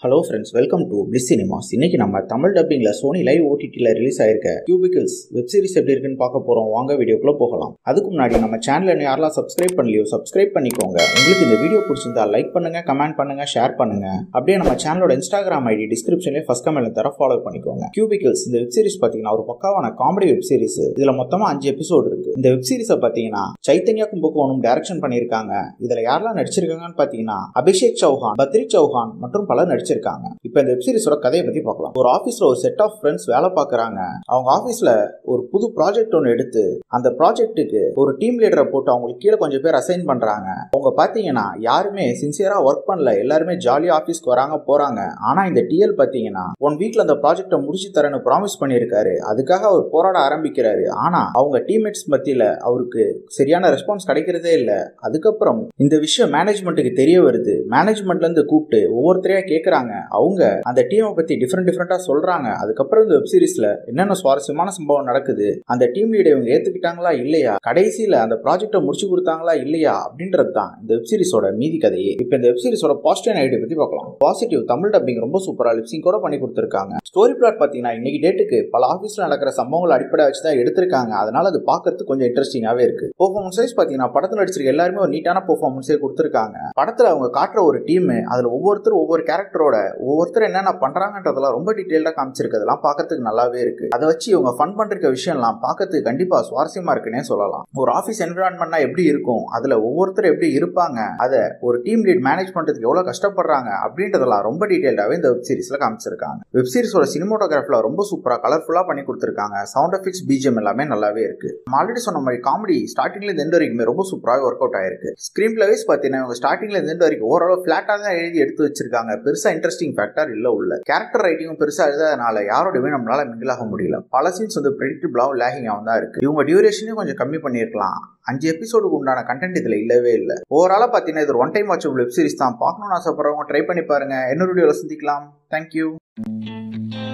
hello friends welcome to bliss cinemas இன்னைக்கு நம்ம தமிழ் டப்பிங்ல சோனி லைவ் ஓடிடியில் ரிலீஸ் ஆயிருக்க கியூபிகிள்ஸ் வெப் சீரிஸ் எப்படி இருக்குன்னு பார்க்க போறோம் வாங்க வீடியோக்குள்ள போகலாம் அதுக்கு முன்னாடி நம்ம சேனலை யாரெல்லாம் சப்ஸ்கிரைப் பண்ணலையோ சப்ஸ்கிரைப் பண்ணிக்கோங்க உங்களுக்கு இந்த வீடியோ பிடிச்சிருந்தா லைக் பண்ணுங்க கமெண்ட் பண்ணுங்க ஷேர் பண்ணுங்க அப்படியே நம்ம சேனலோட இன்ஸ்டாகிராம் ஐடி டிஸ்கிரிப்ஷன்லேயே ஃபர்ஸ்ட் கமெண்ட்ல தர ஃபாலோ பண்ணிக்கோங்க கியூபிகிள்ஸ் இந்த வெப் சீரிஸ் பார்த்தீங்கன்னா ஒரு பக்காவான காமெடி வெப் சீரிஸ் இதுல மொத்தமா அஞ்சு எபிசோடு இருக்கு இந்த வெப் சீரிஸை பார்த்தீங்கன்னா சைத்தன்யா கும்பகோணம் டைரக்ஷன் பண்ணியிருக்காங்க இதுல யாரெல்லாம் நடிச்சிருக்காங்கன்னு பார்த்தீங்கன்னா அபிஷேக் சௌஹான் பத்ரி சௌஹான் மற்றும் பலர் நடிச்சிருக்காங்க இப்போ இந்த வெப்சீரிஸோட கதையை பத்தி பார்க்கலாம் ஒரு ஆஃபீஸ்ல ஒரு செட் ஆஃப் ஃப்ரெண்ட்ஸ் வேலை பார்க்கறாங்க அவங்க ஆஃபீஸ்ல ஒரு புது ப்ராஜெக்ட் ஒன்று எடுத்து அந்த ப்ராஜெக்ட்டுக்கு ஒரு டீம் லீடரை போட்டு அவங்களுக்கு கீழே கொஞ்சம் பேர் அசைன் பண்றாங்க அவங்க பாத்தீங்கன்னா யாருமே சின்சியரா ஒர்க் பண்ணல எல்லாருமே ஜாலியா ஆஃபீஸ்க்கு வராங்க போறாங்க ஆனா இந்த டிஎல் பாத்தீங்கன்னா ஒன் வீக்ல அந்த ப்ராஜெக்டை முடிச்சு தரேன்னு ப்ராமிஸ் பண்ணியிருக்காரு அதுக்காக அவர் போராட ஆரம்பிக்கிறாரு ஆனா அவங்க டீம்மேட்ஸ் மத்தியில அவருக்கு சரியான ரெஸ்பான்ஸ் கிடைக்கிறதே இல்ல அதுக்கப்புறம் இந்த விஷயம் மேனேஜ்மெண்ட்டுக்கு தெரிய வருது மேனேஜ்மெண்ட்ல இருந்து கூப்பிட்டு ஒவ்வொருத்தரையா கேட்கறாங்க அவங்க அந்த டீமை பத்தி டிஃப்ரெண்ட் டிஃப்ரெண்டா சொல்றாங்க அதுக்கப்புறம் இந்த வெப் சீரிஸ்ல என்னென்ன சுவாரஸ்யமான சம்பவம் நடக்குது அந்த டீம் லீடர் இவங்க ஏத்துக்கிட்டாங்களா இல்லையா கடைசியில அந்த ப்ராஜெக்டை முடிச்சு கொடுத்தாங்களா இல்லையா அப்படின்றது தான் இந்த வெப் சீரிஸோட மீதி கதையே இப்போ இந்த வெப் சீரிஸோட பாசிட்டிவ் ஐடியா பத்தி பார்க்கலாம் பாசிட்டிவ் தமிழ் டப்பிங் ரொம்ப சூப்பரா லிப்சிங் கூட பண்ணி கொடுத்துருக்காங்க ஸ்டோரி பிளாட் பாத்தீங்கன்னா இன்னைக்கு டேட்டுக்கு பல ஆஃபீஸ்ல நடக்கிற சம்பவங்கள் அடிப்படை வச்சு தான் எடுத்திருக்காங்க அதனால அது பார்க்கறதுக்கு கொஞ்சம் இன்ட்ரெஸ்டிங்காவே இருக்கு பெர்ஃபார்மன்ஸ் வைஸ் பாத்தீங்கன்னா படத்துல நடிச்சிருக்க எல்லாருமே ஒரு நீட்டான பெர்ஃபார்மன்ஸே கொடுத்துருக்காங்க படத்துல அவங்க காட்டுற ஒரு டீம் அதுல ஒவ்வொருத்தரும் ஒவ்வொரு கேரக்டரோட ஒவ்வொருத்தர் என்னென்ன பண்றாங்கன்றதெல்லாம் ரொம்ப டீட்டெயில்டா காமிச்சிருக்கிறதுலாம் பார்க்கறதுக்கு நல்லாவே இருக்கு அதை வச்சு இவங்க ஃபன் பண்ற விஷயம்லாம் பார்க்கறதுக்கு கண்டிப்பா சுவாரஸ்யமா இருக்குன்னே சொல்லலாம் ஒரு ஆஃபீஸ் என்விரான்மெண்ட்னா எப்படி இருக்கும் அதுல ஒவ்வொருத்தர் எப்படி இருப்பாங்க அதை ஒரு டீம் லீட் மேனேஜ் பண்றதுக்கு எவ்வளவு கஷ்டப்படுறாங்க அப்படின்றதெல்லாம் ரொம்ப டீட்டெயில்டாவே இந்த வெப் சீரிஸ்ல காமிச்சிருக்காங்க வெப் சீரிஸோட சினிமோட்டோகிராஃபில ரொம்ப சூப்பரா கலர்ஃபுல்லா பண்ணி கொடுத்துருக்காங்க சவுண்ட் எஃபெக்ட்ஸ் பிஜிஎம் எல்லாமே நல்லாவே இருக்கு நம்ம ஆல்ரெடி சொன்ன மாதிரி காமெடி ஸ்டார்டிங்ல இருந்து எண்ட் வரைக்குமே ரொம்ப சூப்பராக ஒர்க் அவுட் ஆயிருக்கு ஸ்கிரீன் பிளேஸ் பார்த்தீங்கன்னா இவங்க ஸ்டார்டிங்ல இருந்து எண்ட் வரைக்கும் ஓரளவு ஃபிளாட்டாக தான் எழுதி எடுத்து வச்சிருக்காங்க பெருசா இன்ட்ரெஸ்டிங் ஃபேக்டர் இல்ல உள்ள கேரக்டர் ரைட்டிங்கும் பெருசா எழுதாதனால யாரோடவே நம்மளால மிங்கிள் ஆக முடியல பல சீன்ஸ் வந்து ப்ரெடிக்டிபிளாகவும் லேகிங்காகவும் தான் இருக்கு இவங்க டியூரேஷனையும் கொஞ்சம் கம்மி பண்ணியிருக்கலாம் அஞ்சு எபிசோடுக்கு உண்டான கண்டென்ட் இதுல இல்லவே இல்லை ஓவராலா பார்த்தீங்கன்னா இது one time watchable web series தான் பார்க்கணும்னு ஆசைப்படுறவங்க ட்ரை பண்ணி பாருங்க இன்னொரு வீடியோவில் சந்திக்கலாம் தேங்க்யூ